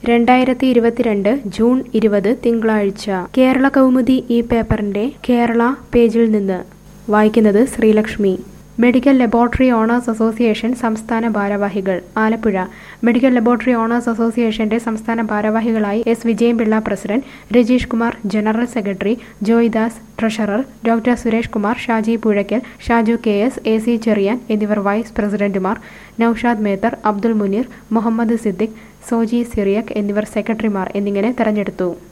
രണ്ടായിരത്തി ഇരുപത്തിരണ്ട് ജൂൺ ഇരുപത് തിങ്കളാഴ്ച കേരള കൗമുദി ഈ പേപ്പറിന്റെ കേരള പേജിൽ നിന്ന് വായിക്കുന്നത് Sreelakshmi medical laboratory owners association സംസ്ഥാന ഭാരവാഹികൾ ആലപ്പുഴ മെഡിക്കൽ ലബോറട്ടറി ഓണേഴ്സ് അസോസിയേഷന്റെ സംസ്ഥാന ഭാരവാഹികളായി S Vijayan Pillai president Rajeesh Kumar general secretary Joy Das treasurer doctor Suresh Kumar Shaji Puzhakkal Shaju K S A C Cherian എന്നിവർ വൈസ് പ്രസിഡന്റുമാർ നൌഷാദ് മേത്തർ അബ്ദുൽ മുനീർ മുഹമ്മദ് സിദ്ദിഖ് സോജി സിറിയക് എന്നിവർ സെക്രട്ടറിമാർ എന്നിങ്ങനെ തെരഞ്ഞെടുത്തു